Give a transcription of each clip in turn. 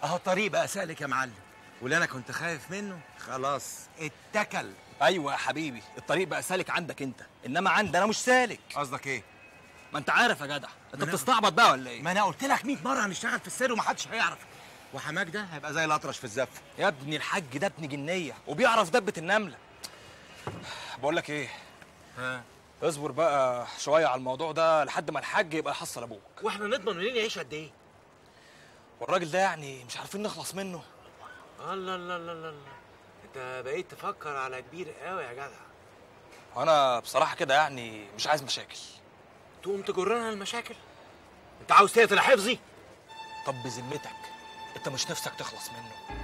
اهو الطريق بقى سالك يا معلم واللي انا كنت خايف منه خلاص اتكل ايوه يا حبيبي الطريق بقى سالك عندك انت انما عندي انا مش سالك قصدك ايه ما انت عارف يا جدع انت أنا- بتستعبط بقى ولا ايه ما انا قلت لك 100 مره هنشتغل في السر ومحدش هيعرف وحماك ده هيبقى زي الاطرش في الزفه يا ابني الحاج ده ابن جنيه وبيعرف دبه النمله بقول لك ايه ها اصبر بقى شويه على الموضوع ده لحد ما الحاج يبقى يحصل ابوك واحنا نضمن منين يعيش قد ايه والراجل ده يعني مش عارفين نخلص منه الله الله الله الله الله انت بقيت تفكر على كبير قوي يا جدع وانا بصراحه كده يعني مش عايز مشاكل تقوم تجرنا المشاكل انت عاوز تقتل حفظي طب بذمتك انت مش نفسك تخلص منه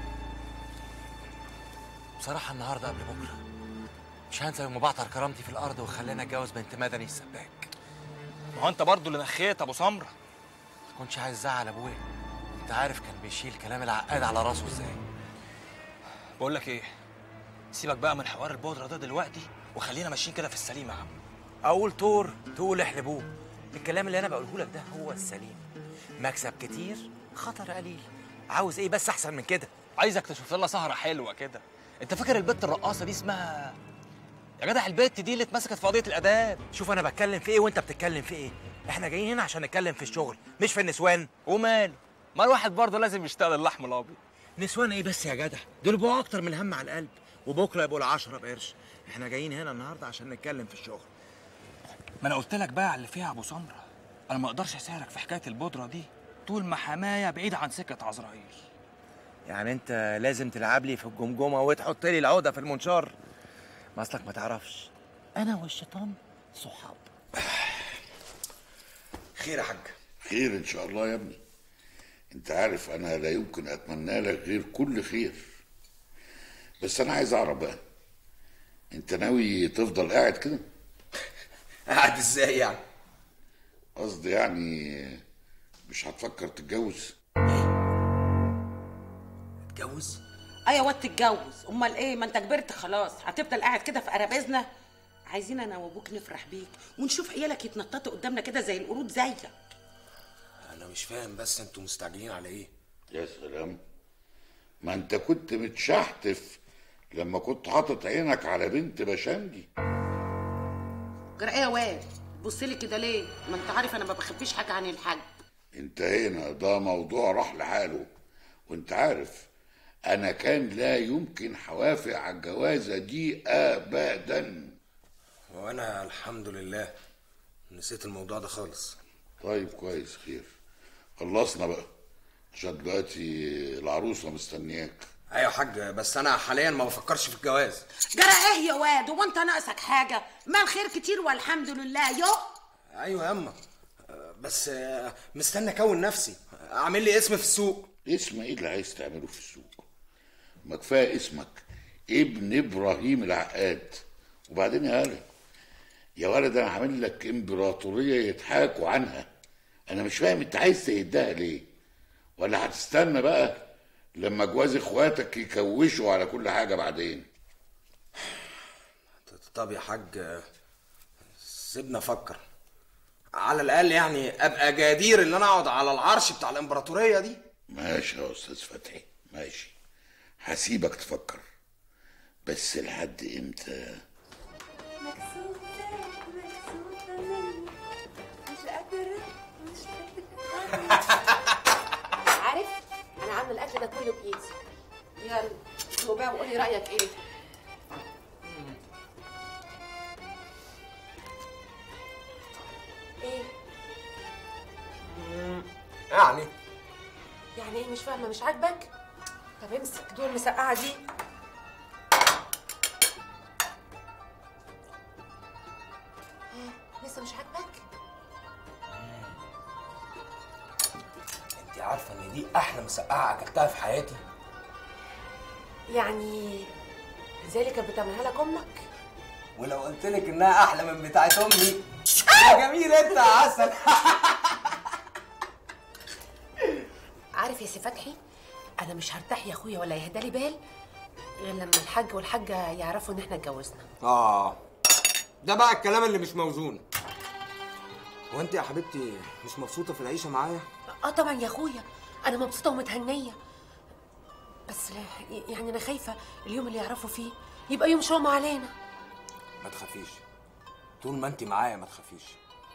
بصراحة النهاردة قبل بكرة مش هنسى يوم بعتر كرامتي في الأرض وخلاني أتجوز بنت مدني السباك ما هو انت برضه اللي نخيت ابو سمره ما كنتش عايز أزعل أبويا أنت عارف كان بيشيل كلام العقاد على راسه إزاي بقول لك ايه سيبك بقى من حوار البودره ده دلوقتي وخلينا ماشيين كده في السليم يا عم أول طور تقول احلبوه الكلام اللي أنا بقوله لك ده هو السليم مكسب كتير خطر قليل عاوز إيه بس أحسن من كده عايزك تشوف لنا سهره حلوه كده انت فاكر البت الرقاصه دي اسمها يا جدع البت دي اللي اتمسكت في قضيه الاداب شوف أنا بتكلم في إيه وأنت بتتكلم في إيه إحنا جايين هنا عشان نتكلم في الشغل مش في النسوان وماله ما الواحد برضه لازم يشتغل اللحم الابيض نسوان ايه بس يا جدع دول بقوا اكتر من هم على القلب وبكره يبقوا العشرة بقرش احنا جايين هنا النهارده عشان نتكلم في الشغل ما انا قلت لك بقى على اللي فيها ابو سمره انا ما اقدرش اساعدك في حكايه البودره دي طول ما حمايه بعيد عن سكه عزرائيل يعني أنت لازم تلعب لي في الجمجمة وتحط لي العقدة في المنشار ما أصلك ما تعرفش أنا والشيطان صحاب خير يا حاج خير ان شاء الله يا ابني انت عارف انا لا يمكن اتمنى لك غير كل خير بس انا عايز اعرف بقى انت ناوي تفضل قاعد كده قاعد ازاي يعني قصدي يعني مش هتفكر تتجوز اتجوز ايوه واد تتجوز امال ايه ما انت كبرت خلاص هتفضل قاعد كده في قرابيزنا عايزين انا وابوك نفرح بيك ونشوف عيالك يتنططوا قدامنا كده زي القرود زيك انا مش فاهم بس انتوا مستعجلين على ايه يا سلام ما انت كنت متشحتف لما كنت حاطط عينك على بنت بشندي جرى ايه يا واد بص لي كده ليه ما انت عارف انا ما بخبيش حاجه عن الحاج انتهينا ده موضوع راح لحاله وانت عارف انا كان لا يمكن حوافق على الجوازه دي ابدا وانا الحمد لله نسيت الموضوع ده خالص طيب كويس خير خلصنا بقى عشان دلوقتي العروسه مستنياك ايوه يا حاج بس انا حاليا ما بفكرش في الجواز جرى ايه يا واد هو انت ناقصك حاجه ما الخير كتير والحمد لله يو ايوه يا اما بس آه، مستني اكون نفسي اعمل لي اسم في السوق اسم ايه اللي عايز تعمله في السوق ما كفايه اسمك ابن ابراهيم العقاد وبعدين يا ولد يا ولد انا عامل لك امبراطوريه يضحكوا عنها انا مش فاهم انت عايز تهدها ليه ولا هتستنى بقى لما جواز اخواتك يكوشوا على كل حاجه بعدين طب يا حاج آه، سيبنا افكر على الاقل يعني ابقى جدير ان انا اقعد على العرش بتاع الامبراطوريه دي ماشي يا استاذ فتحي ماشي هسيبك تفكر بس لحد امتى مكسوفة مكسوفة مني مش قادرة مش قادرة عارف أنا عاملة الأكل ده كله بإيدي يلا هو بقى وقولي رأيك إيه إيه يعني يعني إيه مش فاهمة مش عاجبك طب امسك دول المسقعة دي إيه، لسه مش عاجبك انت عارفه ان دي احلى مسقعه اكلتها في حياتي يعني زي اللي كانت بتعملها لك امك ولو قلت لك انها احلى من بتاعت امي يا جميل انت يا عسل عارف يا سي فتحي انا مش هرتاح يا اخويا ولا يهدى لي بال غير لما الحاج والحاجه يعرفوا ان احنا اتجوزنا اه ده بقى الكلام اللي مش موزون وانت يا حبيبتي مش مبسوطه في العيشه معايا اه طبعا يا اخويا انا مبسوطه ومتهنيه بس لا يعني انا خايفه اليوم اللي يعرفوا فيه يبقى يوم شوم علينا ما تخافيش طول ما انت معايا ما تخافيش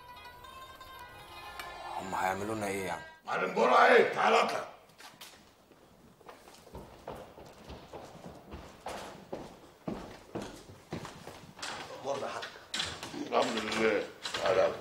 هم هيعملوا لنا ايه يعني معلم برعه ايه تعال اطلع مرة حاجة الحمد لله تعال اقعد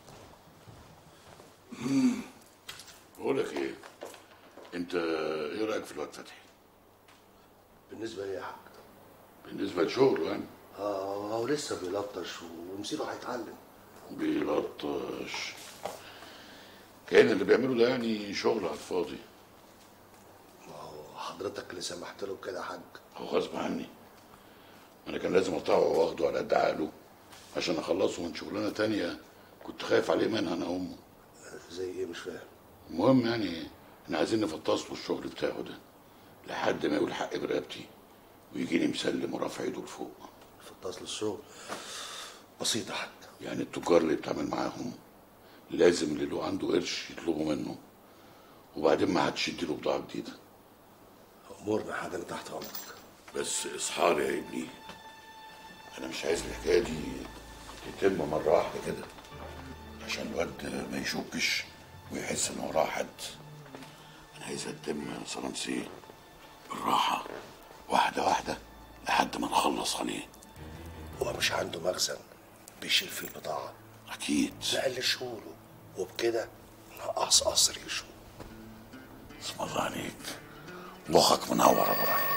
مم. بقول لك ايه انت ايه رايك في الواد فتحي بالنسبة لي يا حاج بالنسبه لشغله يعني اه هو لسه بيلطش ومصيره هيتعلم بيلطش كان اللي بيعمله ده يعني شغل على الفاضي ما هو حضرتك اللي سمحت له بكده يا حاج هو غصب عني انا كان لازم اقطعه واخده على قد عقله عشان اخلصه من شغلانه تانية كنت خايف عليه منها انا امه زي ايه مش فاهم المهم يعني احنا عايزين نفطس له الشغل بتاعه ده لحد ما يقول حق برقبتي ويجيني مسلم ورافع ايده لفوق في التصل الشغل بسيط يا حاج يعني التجار اللي بتعمل معاهم لازم اللي له عنده قرش يطلبوا منه وبعدين ما حدش يديله بضاعه جديده امورنا يا حاج انا تحت امرك بس اصحار يا ابني انا مش عايز الحكايه دي تتم مره واحده كده عشان الواد ما يشكش ويحس ان وراه حد انا عايزها تتم صلمسيه بالراحه واحده واحده لحد ما نخلص عليه هو مش عنده مخزن بيشيل فيه البضاعة اكيد نقل شغله وبكده نقص قصر يشوف اسم الله عليك مخك منور يا ابراهيم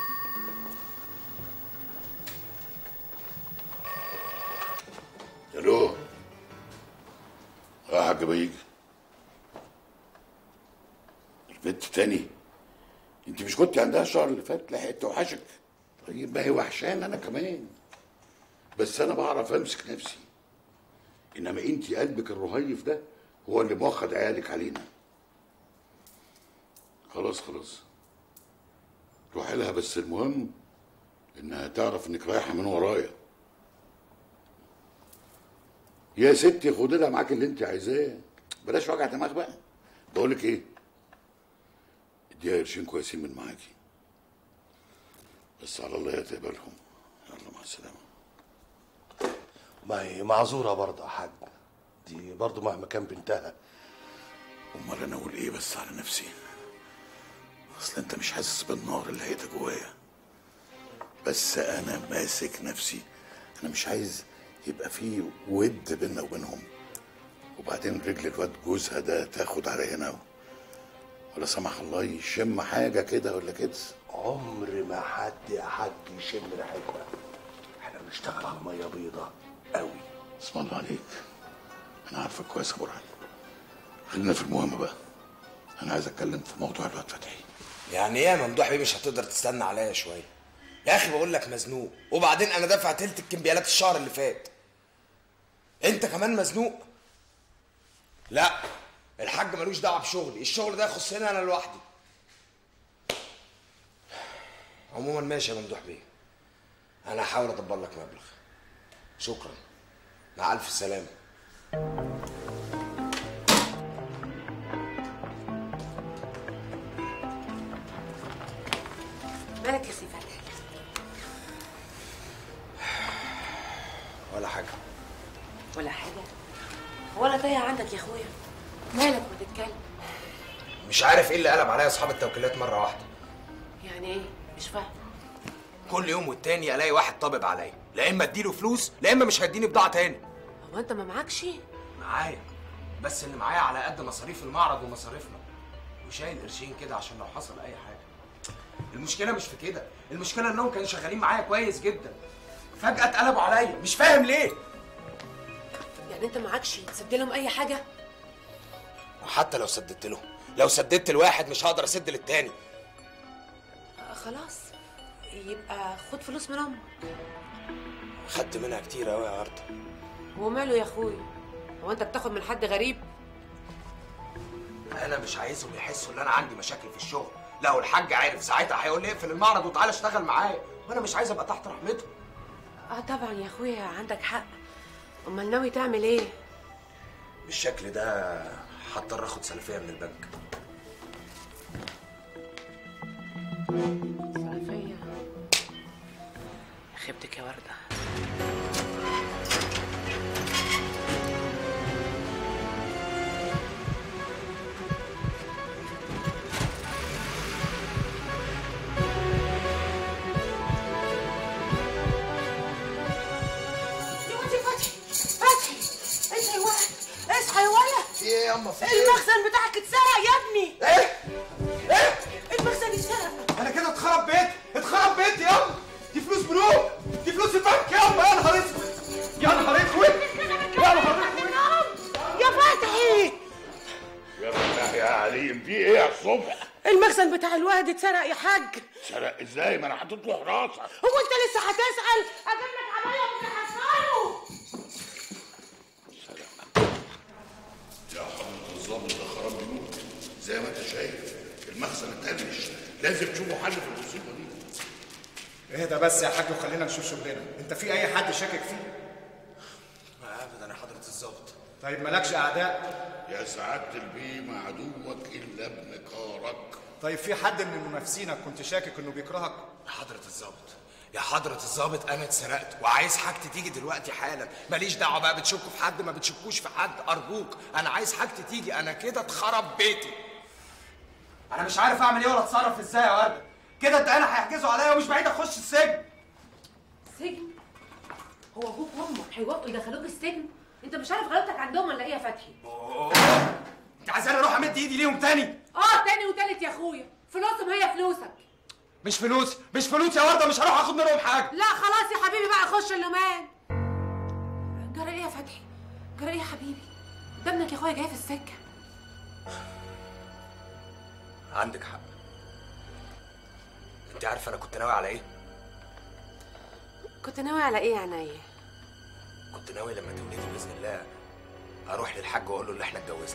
الو يا حاج بيجي البنت تاني انت مش كنت عندها الشهر اللي فات لحقت توحشك طيب ما هي وحشان انا كمان بس انا بعرف امسك نفسي انما انت قلبك الرهيف ده هو اللي موخد عيالك علينا خلاص خلاص روحي لها بس المهم انها تعرف انك رايحه من ورايا يا ستي خدي لها معاك اللي انت عايزاه بلاش وجع دماغ بقى بقول لك ايه اديها قرشين كويسين من معاكي بس على الله يتقبلهم يلا مع السلامه ما هي معذورة برضه يا حاج دي برضه مهما كان بنتها امال انا اقول ايه بس على نفسي اصل انت مش حاسس بالنار اللي هيدا جوايا بس انا ماسك نفسي انا مش عايز يبقى في ود بيننا وبينهم وبعدين رجل الواد جوزها ده تاخد على هنا ولا سمح الله يشم حاجه كده ولا كده عمر ما حد يا حاج يشم ريحتنا احنا بنشتغل على ميه بيضة قوي اسم الله عليك انا عارفك كويس يا ابو علي خلينا في المهم بقى انا عايز اتكلم في موضوع الواد فتحي يعني ايه يا ممدوح بيه مش هتقدر تستنى عليا شويه يا اخي بقول لك مزنوق وبعدين انا دافع تلت الكمبيالات الشهر اللي فات انت كمان مزنوق لا الحاج ملوش دعوه بشغلي الشغل ده يخصني انا لوحدي عموما ماشي يا ممدوح بيه انا هحاول ادبر لك مبلغ شكرا مع الف سلامه مالك يا سي فتحي ولا حاجه ولا حاجه ولا تايه عندك يا اخويا مالك ما تتكلم مش عارف ايه اللي قلب عليا اصحاب التوكيلات مره واحده يعني ايه مش فاهم كل يوم والتاني الاقي واحد طابب عليا لا اما اديله فلوس لا اما مش هيديني بضاعه تاني هو انت ما معكش معايا بس اللي معايا على قد مصاريف المعرض ومصاريفنا وشايل قرشين كده عشان لو حصل اي حاجه المشكله مش في كده المشكله انهم كانوا شغالين معايا كويس جدا فجاه اتقلبوا عليا مش فاهم ليه يعني انت معكش تسد لهم اي حاجه وحتى لو سددت لهم لو سددت الواحد مش هقدر اسد للتاني آه خلاص يبقى خد فلوس من امك خدت منها كتير قوي يا ورده وماله يا اخويا هو انت بتاخد من حد غريب انا مش عايزهم يحسوا ان انا عندي مشاكل في الشغل لو الحاج عارف ساعتها هيقول لي اقفل المعرض وتعالى اشتغل معايا وانا مش عايز ابقى تحت رحمته اه طبعا يا اخويا عندك حق امال ناوي تعمل ايه بالشكل ده هضطر اخد سلفيه من البنك صيفية خيبتك يا وردة يا ولدي فتحي فتحي اصحى يا ولد اصحى يا ولد في ايه يا اما في ايه؟ المخزن بتاعك اتسرق يا ابني ايه؟ ايه؟ المخزن اتسرق انا كده اتخرب بيت اتخرب بيت يا اما دي فلوس بنوك دي فلوس البنك يا اما يا نهار اسود يا نهار اسود يا نهار اسود يا فتحي يا فتح يا عليم في ايه على الصبح المخزن بتاع الواد اتسرق يا حاج سرق ازاي ما انا حاطط له حراسه هو انت لسه هتسأل اجيب لك عمليه وتحصله يا حضرة الظابط ده خراب بيوت زي ما انت شايف المخزن اتقلش لازم تشوفوا حل في المصيبه دي اهدى بس يا حاج وخلينا نشوف شغلنا انت في اي حد شاكك فيه ابدا يا حضره الظابط طيب مالكش اعداء يا سعاده البيه ما عدوك الا ابن كارك طيب في حد من منافسينك كنت شاكك انه بيكرهك يا حضره الظابط يا حضرة الظابط أنا اتسرقت وعايز حاجتي تيجي دلوقتي حالا ماليش دعوة بقى بتشكوا في حد ما بتشكوش في حد أرجوك أنا عايز حاجتي تيجي أنا كده اتخرب بيتي انا مش عارف اعمل ايه ولا اتصرف ازاي يا ورده كده انت انا هيحجزوا عليا ومش بعيد اخش السجن سجن هو ابوك وامك هيوافقوا يدخلوك السجن انت مش عارف غلطتك عندهم ولا ايه يا فتحي انت عايزاني اروح امد ايدي ليهم تاني اه تاني وتالت يا اخويا فلوسهم هي فلوسك مش فلوس مش فلوس يا ورده مش هروح اخد منهم حاجه لا خلاص يا حبيبي بقى خش اللومان جرى ايه يا فتحي جرى ايه يا حبيبي ده ابنك يا اخويا جاي في السكه عندك حق أنت عارف أنا كنت ناوي على إيه؟ كنت ناوي على ايه يا عينيا كنت ناوي لما تولدي بإذن الله أروح للحاج وأقول له اللي إحنا اتجوزنا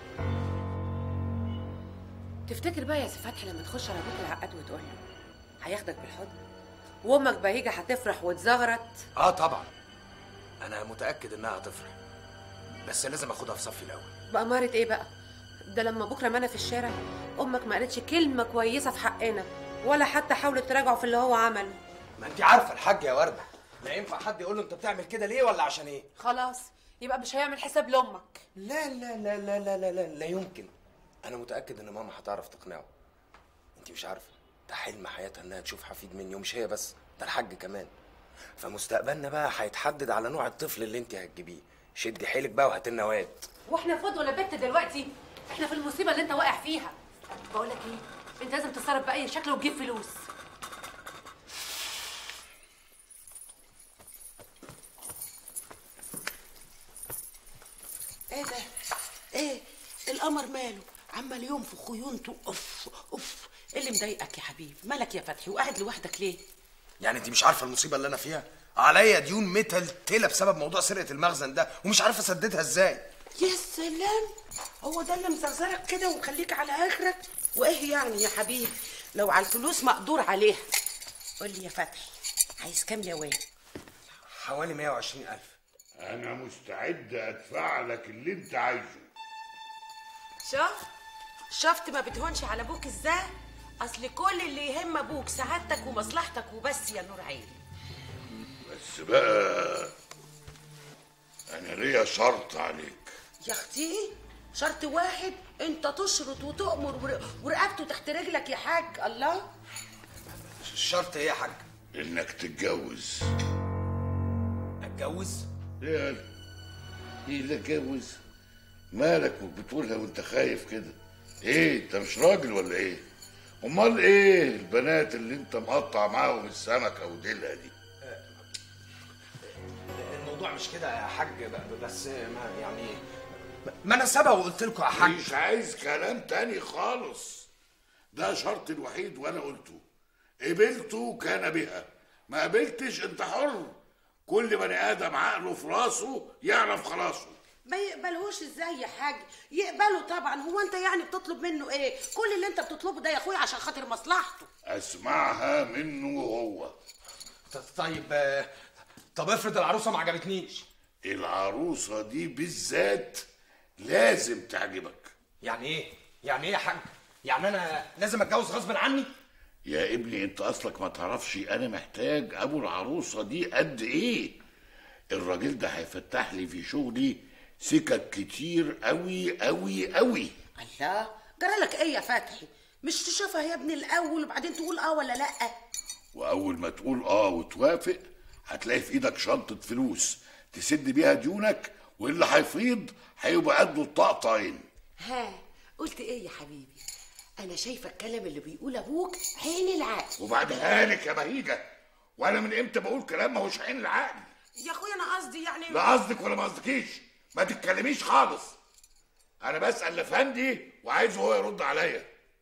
تفتكر بقى يا سي فتحي لما تخش على ابوك العقاد وتقول له هياخدك بالحضن وامك بهيجه هتفرح وتزغرط آه طبعا أنا متأكد إنها هتفرح بس لازم أخدها في صفي الأول بأمارة ايه بقى ده لما بكره ما انا في الشارع امك ما قالتش كلمه كويسه في حقنا ولا حتى حاولت تراجعه في اللي هو عمله ما أنت عارفة الحاج يا وردة لا ينفع حد يقول له أنت بتعمل كده ليه ولا عشان إيه؟ خلاص يبقى مش هيعمل حساب لامك لا لا لا لا لا لا لا, لا يمكن انا متاكد ان ماما هتعرف تقنعه انت مش عارفه ده حلم حياتها انها تشوف حفيد مني ومش هي بس ده الحاج كمان فمستقبلنا بقى هيتحدد على نوع الطفل اللي انت هتجيبيه شدي حيلك بقى وهات لنا واد واحنا في ولا بنت دلوقتي احنا في المصيبه اللي انت واقع فيها بقول لك ايه انت لازم تتصرف باي شكل وتجيب فلوس ايه ده ايه القمر ماله عمال ينفخ خيونته اوف اوف ايه اللي مضايقك يا حبيبي مالك يا فتحي وقاعد لوحدك ليه يعني انت مش عارفه المصيبه اللي انا فيها عليا ديون متلتله بسبب موضوع سرقه المخزن ده ومش عارف اسددها ازاي يا سلام هو ده اللي مزغزغك كده ومخليك على اخرك وايه يعني يا حبيبي لو على الفلوس مقدور عليها قول لي يا فتحي عايز كام يا واد حوالي 120000 انا مستعد ادفع لك اللي انت عايزه شفت شفت ما بتهونش على ابوك ازاي اصل كل اللي يهم ابوك سعادتك ومصلحتك وبس يا نور عيني بس بقى انا ليا شرط عليك يا اختي شرط واحد انت تشرط وتؤمر ور- ورقبته تحت رجلك يا حاج الله الشرط ايه يا حاج انك تتجوز اتجوز ايه قال ايه اللي اتجوز مالك بتقولها وانت خايف كده ايه انت مش راجل ولا ايه امال ايه البنات اللي انت مقطع معاهم السمكه وديلها دي الموضوع مش كده يا حاج ب- بس ما يعني ما انا سبق وقلت لكم يا حاج مش عايز كلام تاني خالص ده شرط الوحيد وانا قلته قبلته كان بها ما قبلتش انت حر كل بني ادم عقله في راسه يعرف خلاصه ما يقبلهوش ازاي يا حاج يقبله طبعا هو انت يعني بتطلب منه ايه كل اللي انت بتطلبه ده يا اخويا عشان خاطر مصلحته اسمعها منه هو ط- طيب آه، طب افرض العروسه ما عجبتنيش العروسه دي بالذات لازم تعجبك يعني ايه يعني ايه يا حاج يعني انا لازم اتجوز غصب عني يا ابني انت اصلك ما تعرفش انا محتاج ابو العروسه دي قد ايه الراجل ده هيفتح لي في شغلي سكك كتير قوي قوي قوي الله جرالك ايه يا فتحي مش تشوفها يا ابني الاول وبعدين تقول اه ولا لا واول ما تقول اه وتوافق هتلاقي في ايدك شنطه فلوس تسد بيها ديونك واللي هيفيض هيبقى قده الطقطين ها قلت ايه يا حبيبي انا شايفه الكلام اللي بيقول ابوك عين العقل وبعدها لك يا بهيجه وانا من امتى بقول كلام ماهوش عين العقل يا اخويا انا قصدي يعني لا قصدك ولا ما قصدكيش ما تتكلميش خالص انا بسال لفندي وعايزه هو يرد عليا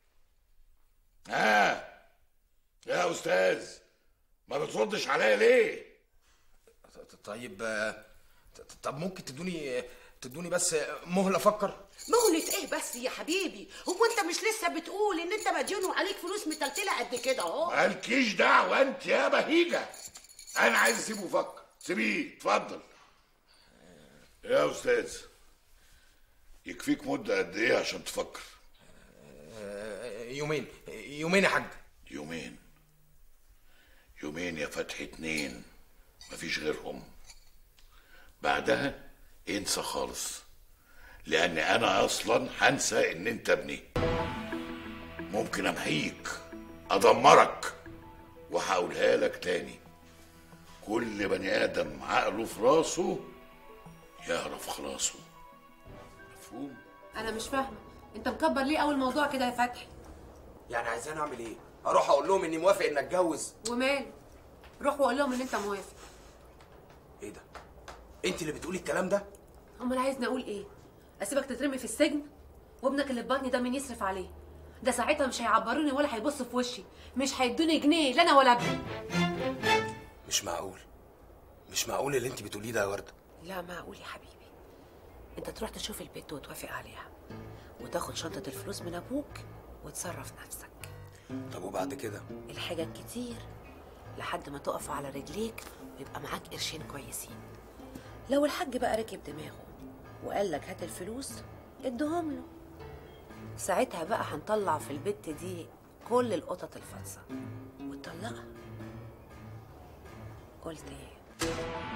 ها يا استاذ ما بتردش عليا ليه طيب آه، ط- طب ممكن تدوني تدوني بس مهله افكر مهلة ايه بس يا حبيبي هو انت مش لسه بتقول ان انت مديون وعليك فلوس متلتله قد كده اهو مالكيش دعوه انت يا بهيجه انا عايز اسيبه يفكر سيبيه اتفضل يا استاذ يكفيك مده قد ايه عشان تفكر آه، يومين يومين يا حاج يومين يومين يا فتحي اتنين مفيش غيرهم بعدها انسى خالص لان انا اصلا هنسى ان انت ابني ممكن امحيك ادمرك وهقولها لك تاني كل بني ادم عقله في راسه يعرف خلاصه مفهوم انا مش فاهمه انت مكبر ليه اول موضوع كده يا فتحي يعني عايزاني اعمل ايه اروح اقول لهم اني موافق ان اتجوز وماله روح وقول لهم ان انت موافق ايه ده انت اللي بتقولي الكلام ده امال عايزني اقول ايه اسيبك تترمي في السجن وابنك اللي في بطني ده مين يصرف عليه ده ساعتها مش هيعبروني ولا هيبصوا في وشي مش هيدوني جنيه لا انا ولا ابني مش معقول مش معقول اللي انت بتقوليه ده يا ورده لا معقول يا حبيبي انت تروح تشوف البيت وتوافق عليها وتاخد شنطه الفلوس من ابوك وتصرف نفسك طب وبعد كده الحاجات كتير لحد ما تقف على رجليك ويبقى معاك قرشين كويسين لو الحاج بقى ركب دماغه وقال لك هات الفلوس ادهم له ساعتها بقى هنطلع في البت دي كل القطط الفاطسه وتطلقها قلت ايه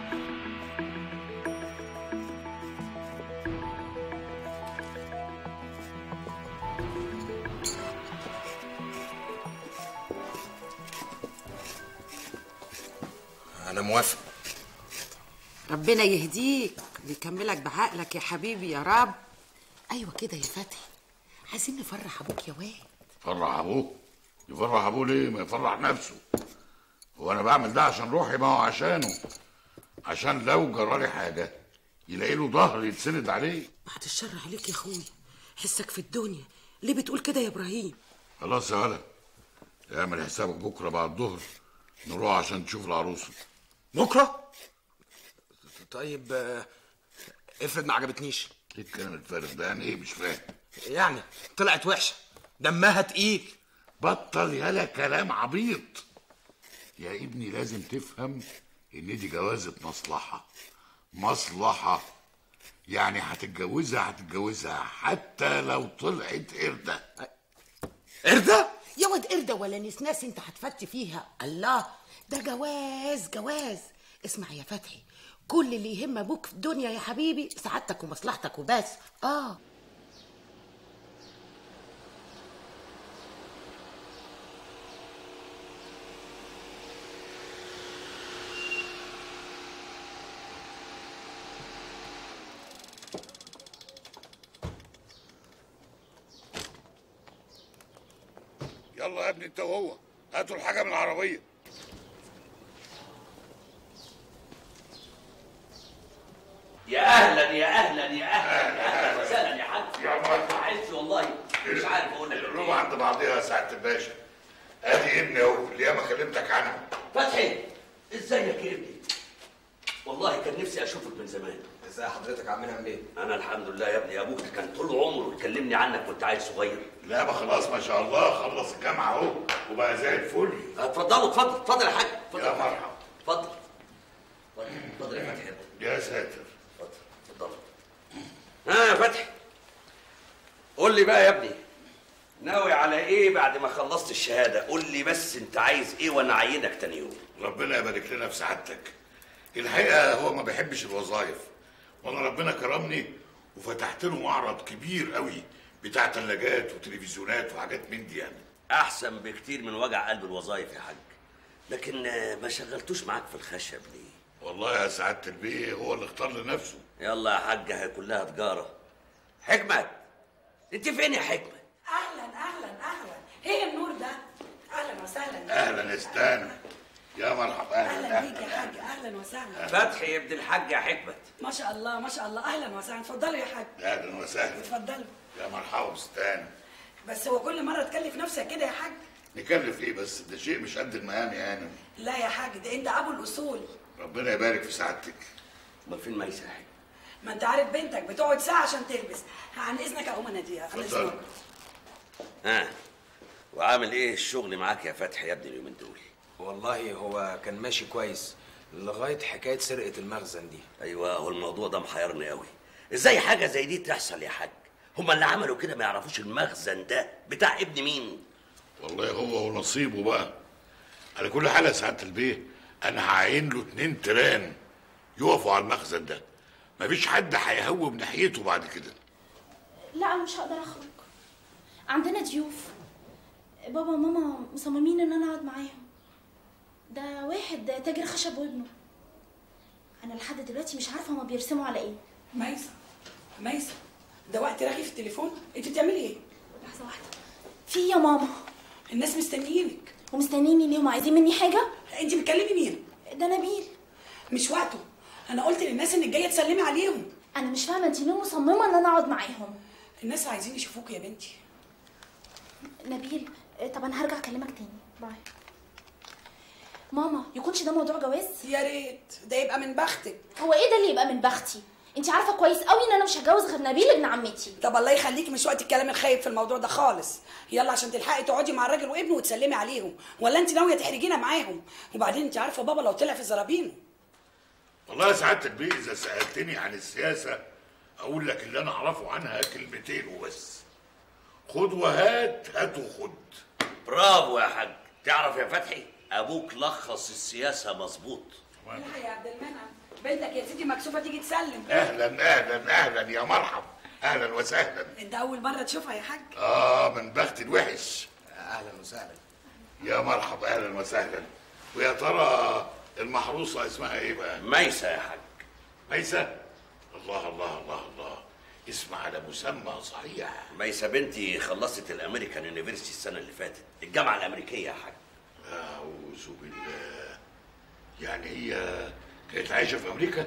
انا موافق ربنا يهديك ويكملك بعقلك يا حبيبي يا رب ايوه كده يا فتحي عايزين نفرح ابوك يا واد فرح ابوه يفرح ابوه ليه ما يفرح نفسه هو انا بعمل ده عشان روحي ما هو عشانه عشان لو جرالي حاجه يلاقي له ظهر يتسند عليه بعد الشر عليك يا اخويا حسك في الدنيا ليه بتقول كده يا ابراهيم خلاص يا ولد اعمل حسابك بكره بعد الظهر نروح عشان تشوف العروسه بكره طيب آه، افرض ما عجبتنيش ايه الكلام الفارغ ده يعني ايه مش فاهم يعني طلعت وحشه دمها تقيل بطل يالا كلام عبيط يا ابني لازم تفهم ان دي جوازة مصلحة مصلحة يعني هتتجوزها هتتجوزها حتى لو طلعت قردة قردة؟ يا واد قردة ولا نسناس انت هتفتي فيها الله ده جواز جواز اسمع يا فتحي كل اللي يهم ابوك في الدنيا يا حبيبي سعادتك ومصلحتك وبس اه يلا يا ابني انت وهو هاتوا الحاجة من العربية يا اهلا يا اهلا يا اهلا يا اهلا وسهلا يا حاج يا عايز والله مش عارف اقول لك الروح عند بعضيها يا سعادة الباشا ادي ابني اهو اللي ياما كلمتك عنها فتحي ازيك يا ابني والله كان نفسي اشوفك من زمان ازي حضرتك عاملها منين انا الحمد لله يا ابني ابوك كان طول عمره يكلمني عنك وانت عيل صغير لا ما خلاص ما شاء الله خلص الجامعة اهو وبقى زي الفل اتفضلوا اتفضل اتفضل يا حاج اتفضل يا مرحبا اتفضل اتفضل اتفضل يا فتحي يا ساتر اتفضل ها يا فتحي قول لي بقى يا ابني ناوي على ايه بعد ما خلصت الشهاده قول لي بس انت عايز ايه وانا اعينك تاني يوم ربنا يبارك لنا في سعادتك الحقيقه هو ما بيحبش الوظائف وانا ربنا كرمني وفتحت له معرض كبير قوي بتاع ثلاجات وتلفزيونات وحاجات من دي يعني احسن بكتير من وجع قلب الوظايف يا حاج لكن آه، ما شغلتوش معاك في الخشب ليه والله يا سعاده البيه هو اللي اختار لنفسه يلا يا حاج هي كلها تجاره حكمت انت فين يا حكمت اهلا اهلا اهلا ايه النور ده اهلا وسهلا اهلا استانا يا مرحبا اهلا اهلا بيك يا حاج اهلا وسهلا فتحي ابن الحاج يا حكمت ما شاء الله ما شاء الله اهلا وسهلا اتفضلوا يا حاج اهلا وسهلا اتفضلوا يا مرحبا استانا بس هو كل مره تكلف نفسك كده يا حاج نكلف ايه بس ده شيء مش قد المقام يعني لا يا حاج ده انت ابو الاصول ربنا يبارك في سعادتك امال فين ميسه يا حاج ما انت عارف بنتك بتقعد ساعه عشان تلبس عن اذنك اقوم اناديها عن اتفضل. اذنك ها وعامل ايه الشغل معاك يا فتحي يا ابني اليومين دول والله هو كان ماشي كويس لغايه حكايه سرقه المخزن دي ايوه هو الموضوع ده محيرني قوي ازاي حاجه زي دي تحصل يا حاج هما اللي عملوا كده ما يعرفوش المخزن ده بتاع ابن مين والله هو ونصيبه بقى على كل حال يا سعاده البيه انا هعين له اتنين تيران يقفوا على المخزن ده مفيش حد هيهوب ناحيته بعد كده لا انا مش هقدر اخرج عندنا ضيوف بابا وماما مصممين ان انا اقعد معاهم ده واحد تاجر خشب وابنه انا لحد دلوقتي مش عارفه هما بيرسموا على ايه ميسه ميسه ده وقت رغي في التليفون انت بتعملي ايه لحظه واحده في يا ماما الناس مستنيينك ومستنيني ليه هما عايزين مني حاجه انت بتكلمي مين ده نبيل مش وقته انا قلت للناس انك جايه تسلمي عليهم انا مش فاهمه انت ليه مصممه ان انا اقعد معاهم الناس عايزين يشوفوك يا بنتي نبيل طب انا هرجع اكلمك تاني باي ماما يكونش ده موضوع جواز يا ريت ده يبقى من بختك هو ايه ده اللي يبقى من بختي انت عارفه كويس قوي ان انا مش هتجوز غير نبيل ابن عمتي طب الله يخليكي مش وقت الكلام الخايب في الموضوع ده خالص يلا عشان تلحقي تقعدي مع الراجل وابنه وتسلمي عليهم ولا انت ناويه تحرجينا معاهم وبعدين انت عارفه بابا لو طلع في زرابينه والله يا سعاده البيه اذا سالتني عن السياسه اقول لك اللي انا اعرفه عنها كلمتين وبس خد وهات هات وخد برافو يا حاج تعرف يا فتحي ابوك لخص السياسه مظبوط لا يا عبد المنعم بنتك يا سيدي مكسوفه تيجي تسلم اهلا اهلا اهلا يا مرحب اهلا وسهلا انت اول مره تشوفها يا حاج اه من بخت الوحش اهلا وسهلا يا مرحب اهلا وسهلا ويا ترى المحروسه اسمها ايه بقى ميسه يا حاج ميسه الله الله الله الله اسم على مسمى صحيح ميسه بنتي خلصت الامريكان يونيفرسيتي السنه اللي فاتت الجامعه الامريكيه يا حاج اعوذ بالله يعني هي كانت عايشه في امريكا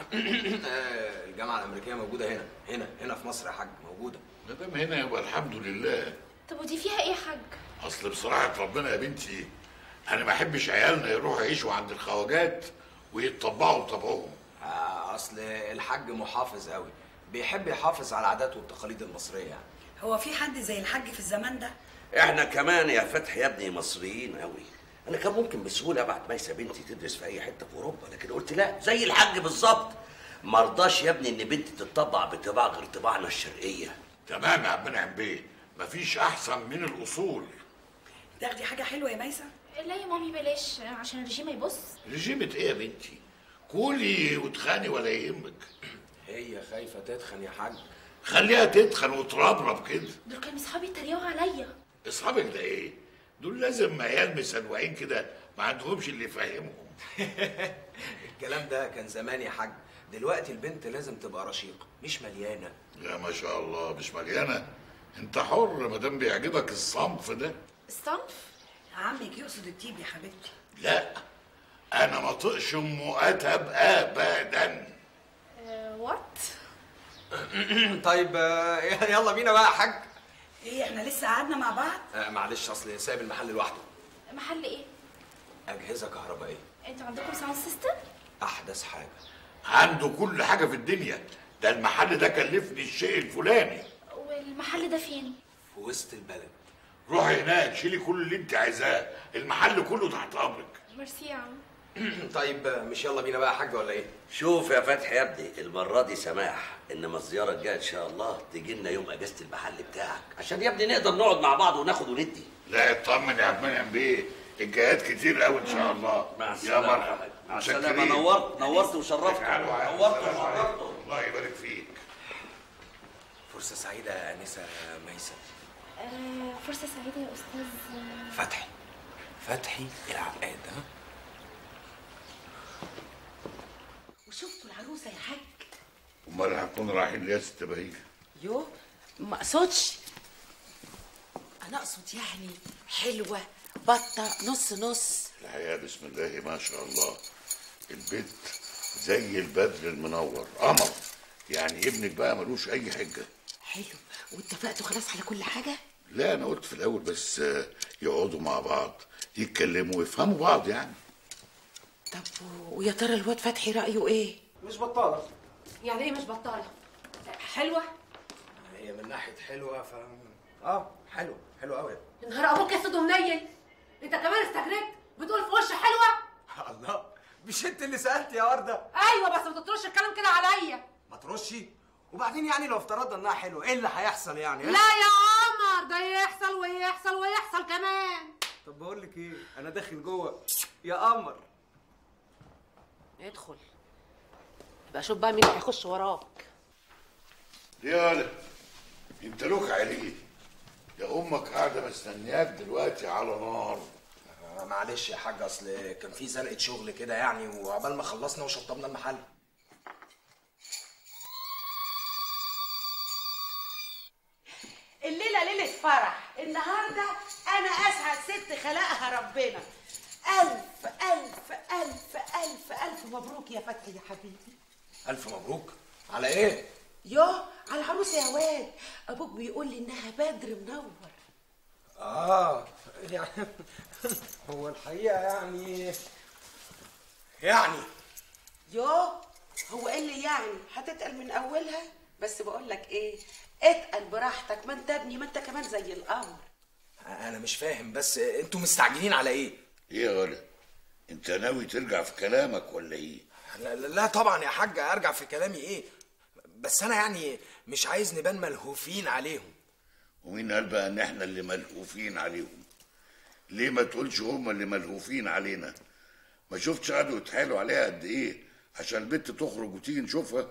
آه، الجامعه الامريكيه موجوده هنا هنا هنا في مصر يا حاج موجوده ما دام هنا يبقى الحمد لله طب ودي فيها ايه يا حاج اصل بصراحه ربنا يا بنتي انا ما احبش عيالنا يروحوا يعيشوا عند الخواجات ويتطبعوا بطبعهم آه، اصل الحاج محافظ قوي بيحب يحافظ على العادات والتقاليد المصريه يعني هو في حد زي الحاج في الزمان ده احنا كمان يا فتحي يا ابني مصريين قوي انا كان ممكن بسهوله ابعت ميسه بنتي تدرس في اي حته في اوروبا لكن قلت لا زي الحاج بالظبط مرضاش يا ابني ان بنتي تطبع بطباع غير طباعنا الشرقيه تمام يا عم نعم بيه مفيش احسن من الاصول تاخدي حاجه حلوه يا ميسه لا يا مامي بلاش عشان الرجيم يبص رجيمة ايه يا بنتي كولي وتخاني ولا يهمك هي خايفه تتخن يا حاج خليها تتخن وتربرب كده دول كانوا اصحابي اتريقوا عليا اصحابك ده ايه دول لازم عيال مسنوعين كده ما عندهمش اللي يفهمهم الكلام ده كان زمان يا حاج دلوقتي البنت لازم تبقى رشيقه مش مليانه يا ما شاء الله مش مليانه انت حر ما دام بيعجبك الصنف ده الصنف عمك يقصد التيب يا حبيبتي لا انا ما طقش ام اتب ابدا وات طيب آه، يلا بينا بقى يا حاج ايه احنا لسه قعدنا مع بعض آه، معلش اصل سايب المحل لوحده محل ايه اجهزه كهربائيه انتوا عندكم ساوند سيستم احدث حاجه عنده كل حاجه في الدنيا ده المحل ده كلفني الشيء الفلاني والمحل ده فين في وسط البلد روحي هناك شيلي كل اللي انت عايزاه المحل كله تحت امرك ميرسي يا عم طيب مش يلا بينا بقى يا حاج ولا ايه؟ شوف يا فتحي يا ابني المره دي سماح انما الزياره الجايه ان شاء الله تيجي لنا يوم اجازه المحل بتاعك عشان يا ابني نقدر نقعد مع بعض وناخد وندي لا اطمن يا عم منعم بيه الجهات كتير قوي ان شاء الله مع يا السلامه يا مرحبا حاج. مع متشكرين. السلامه نورت نورت وشرفت تعالوا معايا. نورت السلام وشرفت عليكم. الله يبارك فيك فرصة سعيدة يا أنسة ميسة آه فرصة سعيدة يا أستاذ فتحي فتحي العقاد ها وشفتوا العروسه يا حاج امال هنكون رايحين ليه يا ست بهيجه يو ما اقصدش انا اقصد يعني حلوه بطه نص نص الحقيقه بسم الله ما شاء الله البيت زي البدر المنور قمر يعني ابنك بقى ملوش اي حجه حلو واتفقتوا خلاص على كل حاجه لا انا قلت في الاول بس آه، يقعدوا مع بعض يتكلموا ويفهموا بعض يعني طب و- ويا ترى الواد فتحي رايه ايه مش بطالة يعني ايه مش بطاله حلوه هي من ناحية حلوة ف اه حلو حلو قوي نهار ابوك اسود ومنيل انت كمان استجريت بتقول في وش حلوه الله مش انت اللي سألت يا وردة ايوه بس ما تطرش الكلام كده عليا ما ترشي وبعدين يعني لو افترضنا انها حلوة ايه اللي هيحصل يعني ها؟ لا يا عمر ده يحصل ويحصل ويحصل كمان طب بقول لك ايه انا داخل جوه يا قمر ادخل يبقى شوف بقى مين اللي هيخش وراك يا ولد انت لوك عليه يا امك قاعده مستنياك دلوقتي على نار آه، معلش يا حاج اصل كان في زنقة شغل كده يعني وعقبال ما خلصنا وشطبنا المحل الليله ليله فرح النهارده انا اسعد ست خلقها ربنا الف الف الف الف الف مبروك يا فتحي يا حبيبي الف مبروك على ايه يوه على العروسه يا واد ابوك بيقول لي انها بدر منور اه يعني هو الحقيقة يعني يعني يوه هو ايه اللي يعني هتتقل من اولها بس بقول لك ايه اتقل براحتك ما انت ابني ما انت كمان زي القمر انا مش فاهم بس انتوا مستعجلين على ايه ايه يا ولد انت ناوي ترجع في كلامك ولا ايه لا, لا لا طبعا يا حاج ارجع في كلامي ايه بس انا يعني مش عايز نبان ملهوفين عليهم ومين قال بقى ان احنا اللي ملهوفين عليهم ليه ما تقولش هم اللي ملهوفين علينا ما شفتش قعدوا يتحايلوا عليها قد ايه عشان البنت تخرج وتيجي نشوفها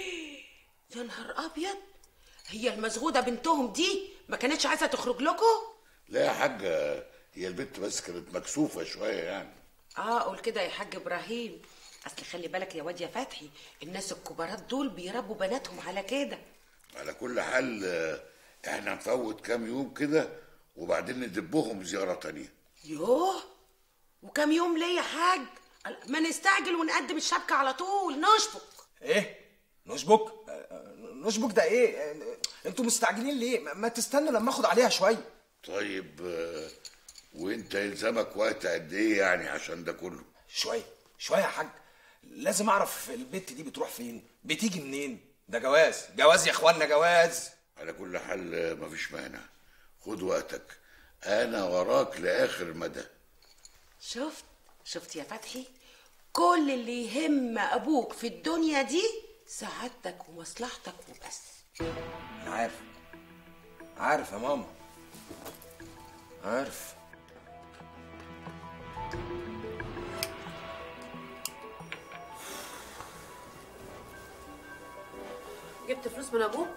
يا نهار ابيض هي المزغوده بنتهم دي ما كانتش عايزه تخرج لكم لا يا حاجه هي البنت بس كانت مكسوفه شويه يعني اه قول كده يا حاج ابراهيم اصل خلي بالك يا واد يا فتحي الناس الكبارات دول بيربوا بناتهم على كده على كل حال آه، احنا نفوت كام يوم كده وبعدين ندبهم زياره تانية يوه وكم يوم ليه يا حاج ما نستعجل ونقدم الشبكه على طول نشبك ايه نشبك آه، آه، نشبك ده ايه آه، انتوا مستعجلين ليه ما- ما تستنوا لما اخد عليها شويه طيب آه، وانت يلزمك وقت قد ايه يعني عشان ده كله شويه شويه يا حاج لازم اعرف البت دي بتروح فين بتيجي منين ده جواز جواز يا اخوانا جواز على كل حال آه، مفيش مانع خد وقتك انا وراك لاخر مدى شفت شفت يا فتحي كل اللي يهم ابوك في الدنيا دي سعادتك ومصلحتك وبس انا عارف عارف يا ماما عارف جبت فلوس من ابوك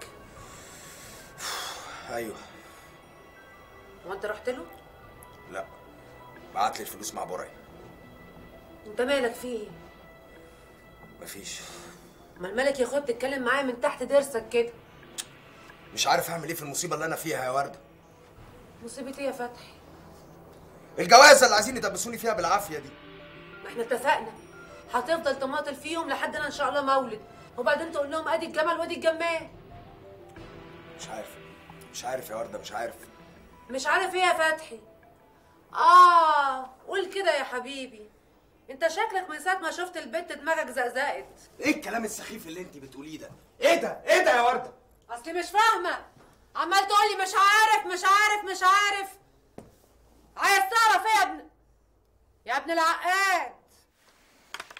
ايوه هو انت رحت له لا بعت لي الفلوس مع برعي انت مالك فيه ايه مفيش ما الملك يا اخويا بتتكلم معايا من تحت ضرسك كده مش عارف اعمل ايه في المصيبه اللي انا فيها يا ورده مصيبه ايه يا فتحي الجوازه اللي عايزين يدبسوني فيها بالعافيه دي ما احنا اتفقنا هتفضل تماطل فيهم لحد انا ان شاء الله مولد وبعدين تقول لهم ادي الجمل وادي الجمال مش عارف مش عارف يا ورده مش عارف مش عارف ايه يا فتحي اه قول كده يا حبيبي انت شكلك من ساعه ما شفت البت دماغك زقزقت ايه الكلام السخيف اللي انت بتقوليه ده ايه ده ايه ده يا ورده اصلي مش فاهمه عمال تقولي مش عارف مش عارف مش عارف عايز تعرف ايه يا ابن يا ابن العقاد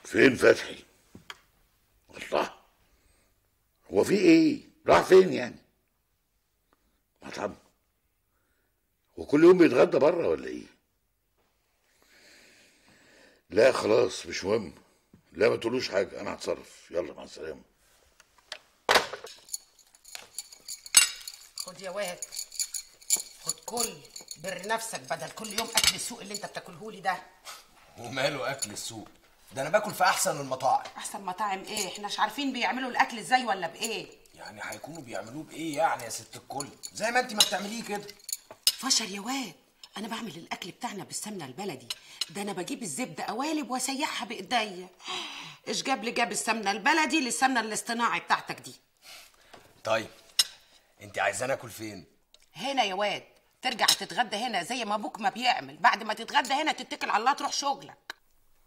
فين فتحي الله هو في ايه راح فين يعني مطعم هو كل يوم بيتغدى بره ولا ايه لا خلاص مش مهم لا ما تقولوش حاجه انا هتصرف يلا مع السلامه خد يا واد خد كل بر نفسك بدل كل يوم اكل السوق اللي انت بتاكله لي ده وماله اكل السوق ده انا باكل في احسن المطاعم احسن مطاعم ايه احنا مش عارفين بيعملوا الاكل ازاي ولا بايه يعني هيكونوا بيعملوه بايه يعني يا ست الكل زي ما انت ما بتعمليه كده فشل يا واد انا بعمل الاكل بتاعنا بالسمنه البلدي ده انا بجيب الزبده قوالب واسيحها بايديا ايش جاب لي جاب السمنه البلدي للسمنه الاصطناعي بتاعتك دي طيب انت عايزاني اكل فين هنا يا واد ترجع تتغدى هنا زي ما ابوك ما بيعمل بعد ما تتغدى هنا تتكل على الله تروح شغلك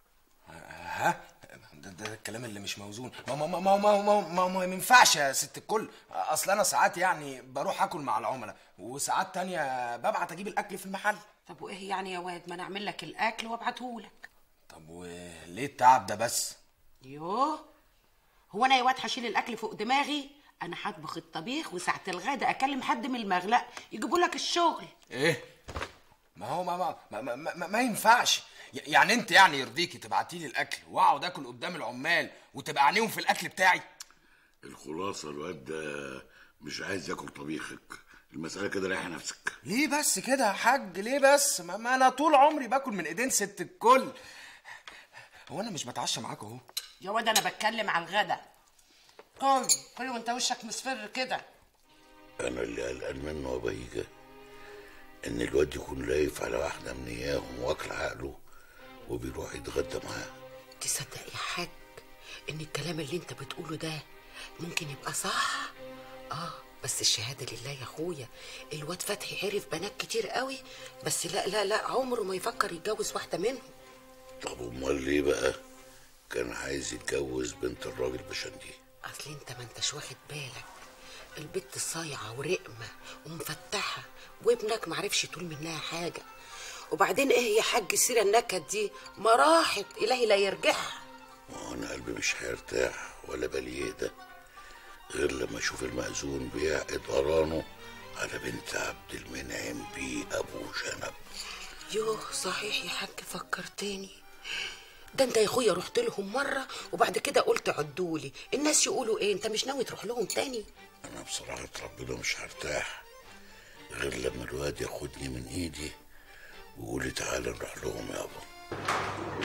ها ده, ده الكلام اللي مش موزون ما ما ما ما ما ما, ما, ما ينفعش يا ست الكل اصل انا ساعات يعني بروح اكل مع العملاء وساعات تانية ببعت اجيب الاكل في المحل طب وايه يعني يا واد ما انا اعمل لك الاكل وابعتهولك طب وليه التعب ده بس يوه هو انا يا واد هشيل الاكل فوق دماغي انا هطبخ الطبيخ وساعه الغدا اكلم حد من المغلق يجيبوا لك الشغل ايه ما هو ما ما ما, ما, ما, ما ينفعش ي- يعني انت يعني يرضيكي تبعتي لي الاكل واقعد اكل قدام العمال وتبقى عينيهم في الاكل بتاعي الخلاصه الواد ده مش عايز ياكل طبيخك المساله كده ريح نفسك ليه بس كده يا حاج ليه بس ما, ما انا طول عمري باكل من ايدين ست الكل هو انا مش بتعشى معاك اهو يا واد انا بتكلم على الغدا كل كل وانت وشك مصفر كده انا اللي قلقان منه يا بهيجه ان الواد يكون لايف على واحده من اياهم واكل عقله وبيروح يتغدى معاها تصدق يا حاج ان الكلام اللي انت بتقوله ده ممكن يبقى صح اه بس الشهاده لله يا اخويا الواد فتحي عرف بنات كتير قوي بس لا لا لا عمره ما يفكر يتجوز واحده منهم طب امال ليه بقى كان عايز يتجوز بنت الراجل بشندي اصل انت ما انتش واخد بالك البت صايعه ورقمه ومفتحه وابنك معرفش يطول منها حاجه وبعدين ايه يا حاج السيره النكد دي ما راحت الهي لا يرجعها ما هو انا قلبي مش هيرتاح ولا بالي يهدى غير لما اشوف المأذون بيعقد قرانه على بنت عبد المنعم بيه ابو شنب يوه صحيح يا حاج فكرتني ده انت يا اخويا رحت لهم مره وبعد كده قلت عدولي الناس يقولوا ايه انت مش ناوي تروح لهم تاني انا بصراحه ربنا مش هرتاح غير لما الواد ياخدني من ايدي ويقول لي تعالى نروح لهم يابا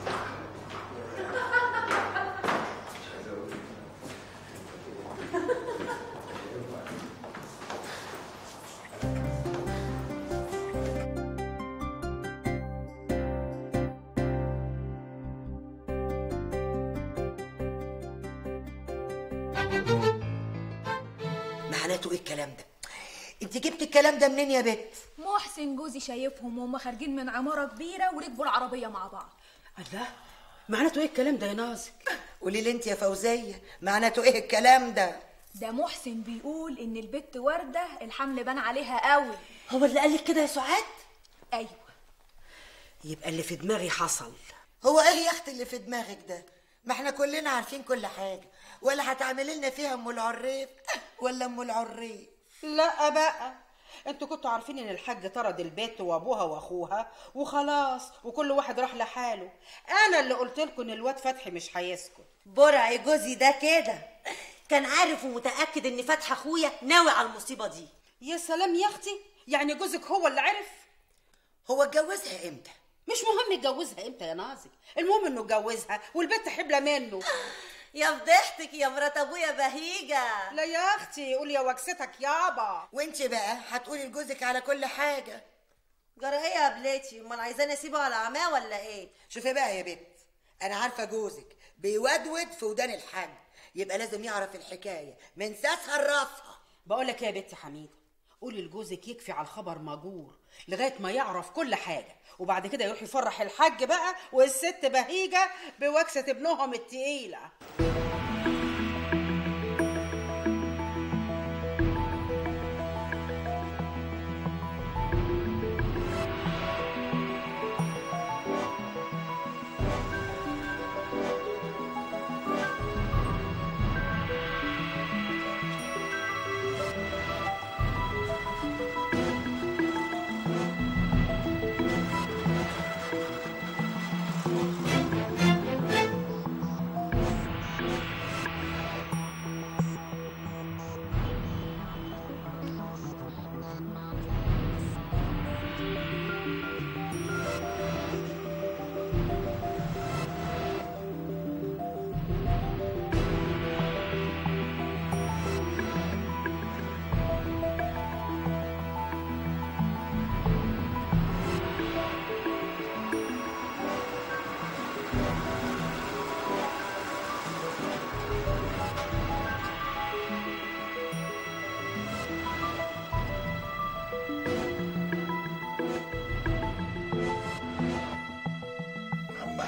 معناته ايه الكلام ده انت جبت الكلام ده منين يا بت محسن جوزي شايفهم وهم خارجين من عمارة كبيرة وركبوا العربية مع بعض الله معناته ايه الكلام ده يا نازك قولي لي انت يا فوزيه معناته ايه الكلام ده ده محسن بيقول ان البت وردة الحمل بان عليها قوي هو اللي قالك كده يا سعاد ايوه يبقى اللي في دماغي حصل هو ايه يا اختي اللي في دماغك ده ما احنا كلنا عارفين كل حاجه ولا هتعملي لنا فيها ام العريف ولا ام العريف لا بقى انتوا كنتوا عارفين ان الحاج طرد البيت وابوها واخوها وخلاص وكل واحد راح لحاله انا اللي قلت لكم ان الواد فتحي مش هيسكت برع جوزي ده كده كان عارف ومتاكد ان فتحي اخويا ناوي على المصيبه دي يا سلام يا اختي يعني جوزك هو اللي عرف هو اتجوزها امتى مش مهم اتجوزها امتى يا نازك المهم انه اتجوزها والبنت حبلة منه يا فضحتك يا مرات ابويا بهيجه لا يا اختي قول يا وكستك يابا وانت بقى هتقولي لجوزك على كل حاجه جرى ايه يا بلاتي امال عايزاني اسيبه على عماه ولا ايه شوفي بقى يا بنت انا عارفه جوزك بيودود في ودان الحاج يبقى لازم يعرف الحكايه من ساسها لراسها بقول لك يا بنت حميده قولي لجوزك يكفي على الخبر ماجور لغايه ما يعرف كل حاجه وبعد كده يروح يفرح الحاج بقى والست بهيجه بوكسه ابنهم التقيله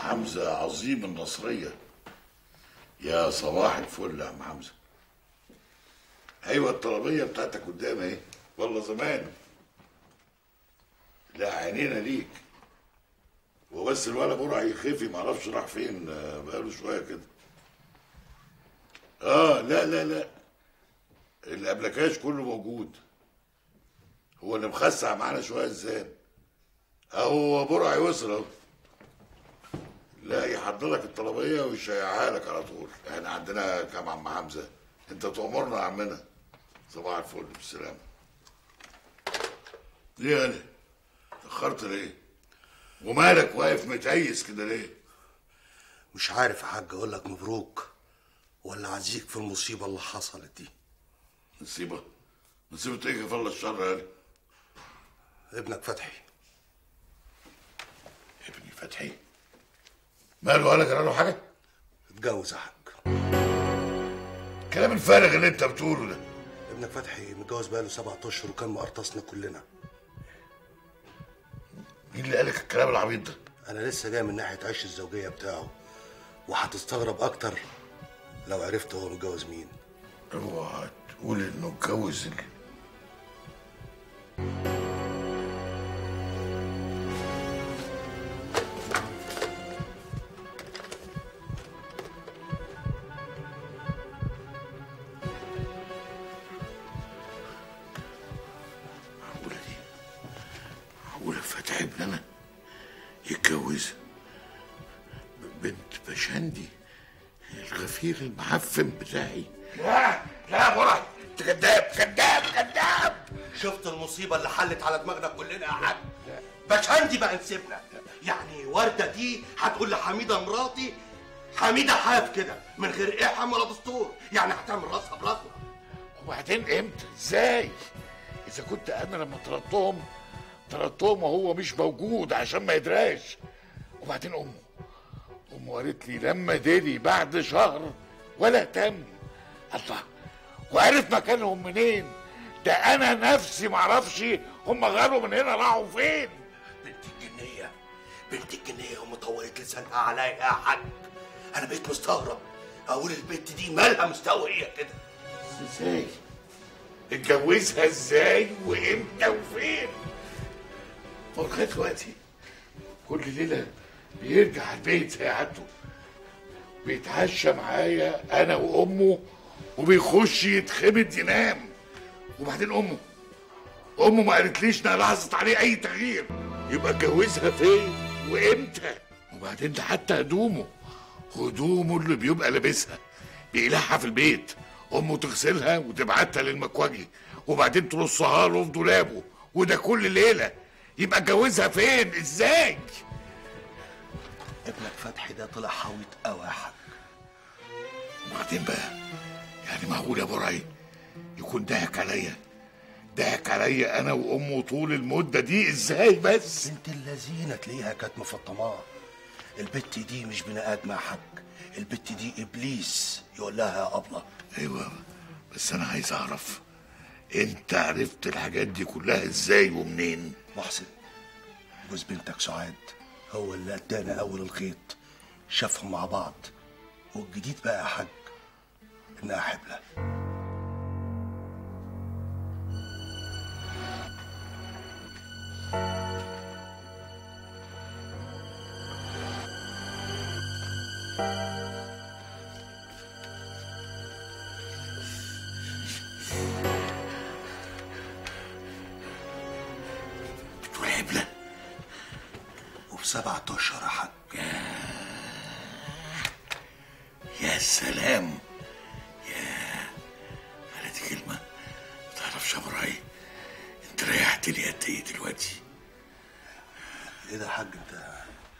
حمزة عظيم النصرية يا صباح الفل يا عم حمزة أيوة الطلبية بتاعتك قدامي اهي والله زمان لا عينينا ليك وبس الولد برع يخفي معرفش راح فين آه، بقاله شوية كده اه لا لا لا الابلكاش كله موجود هو اللي مخسع معانا شويه الزان اهو برع وصل اهو لا يحضر لك الطلبيه ويشيعها لك على طول احنا عندنا كام عم حمزه انت تأمرنا يا عمنا صباح الفل بالسلامه ليه يا أنا؟ اتأخرت ليه؟ ومالك واقف متيس كده ليه؟ مش عارف يا حاج اقول لك مبروك ولا اعزيك في المصيبه اللي حصلت دي مصيبه مصيبه ايه كفر الشر يا أنا؟ ابنك فتحي ابني فتحي ماله ولا جرى له حاجه؟ اتجوز يا حاج الكلام الفارغ اللي انت بتقوله ده ابنك فتحي متجوز بقاله سبعة اشهر وكان مقرطصنا كلنا مين اللي قالك الكلام العبيط ده؟ انا لسه جاي من ناحيه عش الزوجيه بتاعه وهتستغرب اكتر لو عرفت هو متجوز مين اوعى تقول انه اتجوز ال- معقولة دي معقولة فتحي ابن انا يتجوز ب- بنت بشندي الغفير المعفن بتاعي لا لا برا انت كذاب كذاب كذاب شفت المصيبه اللي حلت على دماغنا كلنا يا حاج بشندي بقى نسيبنا يعني ورده دي هتقول لحميده مراتي حميده حاف كده من غير احم ولا دستور يعني هتعمل راسها براسنا وبعدين امتى ازاي اذا كنت انا لما طردتهم طردتهم وهو مش موجود عشان ما يدراش وبعدين امه امه قالت لي لما ديري بعد شهر ولا تم الله وعرف مكانهم منين ده انا نفسي معرفش هم غاروا من هنا راحوا فين بنت الجنيه بنت الجنيه ومطوقت لسانها عليا يا حاج انا بقيت مستغرب اقول البنت دي مالها مستويه كده ازاي اتجوزها ازاي وامتى وفين هو لغايه دلوقتي كل ليله بيرجع البيت زي عادته بيتعشى معايا انا وامه وبيخش يتخبط ينام وبعدين امه امه ما قالتليش انها لاحظت عليه اي تغيير يبقى اتجوزها فين وامتى وبعدين ده حتى هدومه هدومه اللي بيبقى لابسها بيقلعها في البيت امه تغسلها وتبعتها للمكواجي وبعدين ترصها له في دولابه وده كل ليله يبقى اتجوزها فين ازاي ابنك فتحي ده طلع حويط قوي يا حاج وبعدين بقى يعني معقول يا برعي يكون ضحك عليا ضحك عليا انا وامه طول المده دي ازاي بس بنت اللذينه تلاقيها كانت مفطماه البت دي مش بني ادم يا حاج البت دي ابليس يقول لها يا ابله ايوه بس انا عايز اعرف انت عرفت الحاجات دي كلها ازاي ومنين محسن جوز بنتك سعاد هو اللي ادانا اول الخيط شافهم مع بعض والجديد بقى يا حاج انها حبلة بتقول حبلة وبسبعة اشهر يا حاج يا سلام يا انا دي كلمه ما تعرفش يا براي انت ريحتني قد ايه دلوقتي ايه ده يا حاج انت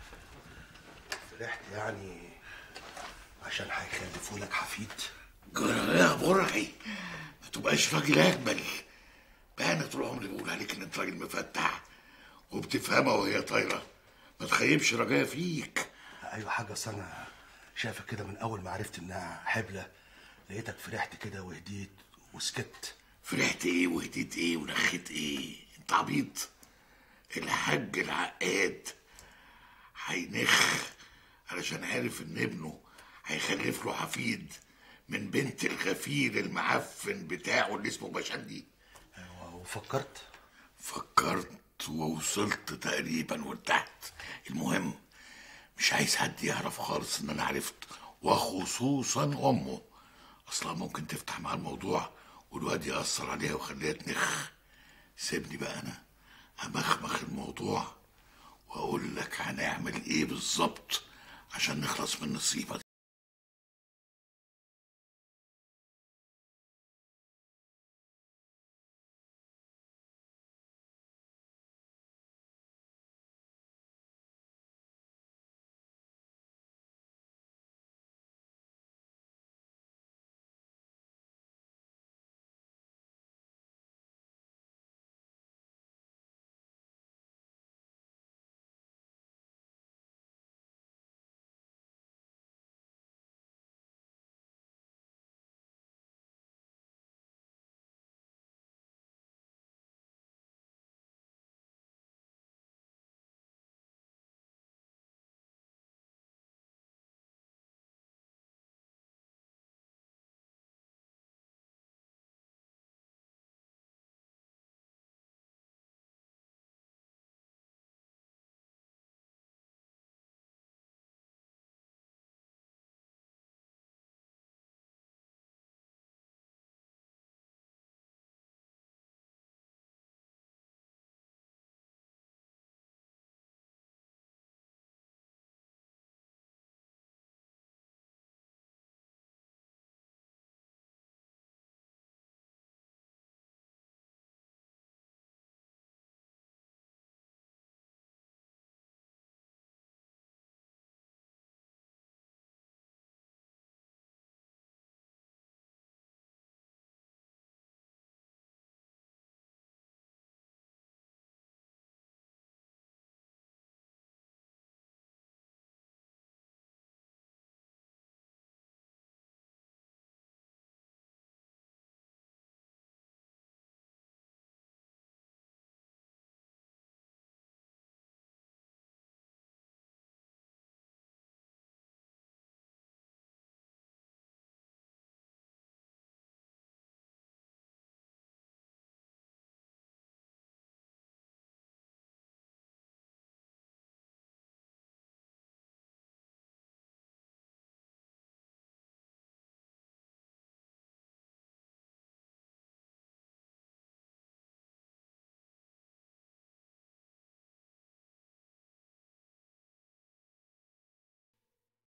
فرحت يعني عشان هيخلفوا لك حفيد جرى يا برعي ما تبقاش راجل اهبل بقى انا طول عمري بقول عليك ان انت راجل مفتح وبتفهمها وهي طايره ما تخيبش رجايا فيك ايوه حاجه اصل انا شايفك كده من اول ما عرفت انها حبلة لقيتك فرحت كده وهديت وسكت فرحت ايه وهديت ايه ونخيت ايه انت عبيط الحاج العقاد هينخ علشان عارف ان ابنه هيخلف له حفيد من بنت الغفير المعفن بتاعه اللي اسمه بشندي وفكرت فكرت ووصلت تقريبا وارتحت المهم مش عايز حد يعرف خالص ان انا عرفت وخصوصا امه اصلا ممكن تفتح مع الموضوع والواد يأثر عليها ويخليها تنخ سيبني بقى انا امخمخ الموضوع واقول لك هنعمل ايه بالظبط عشان نخلص من النصيبه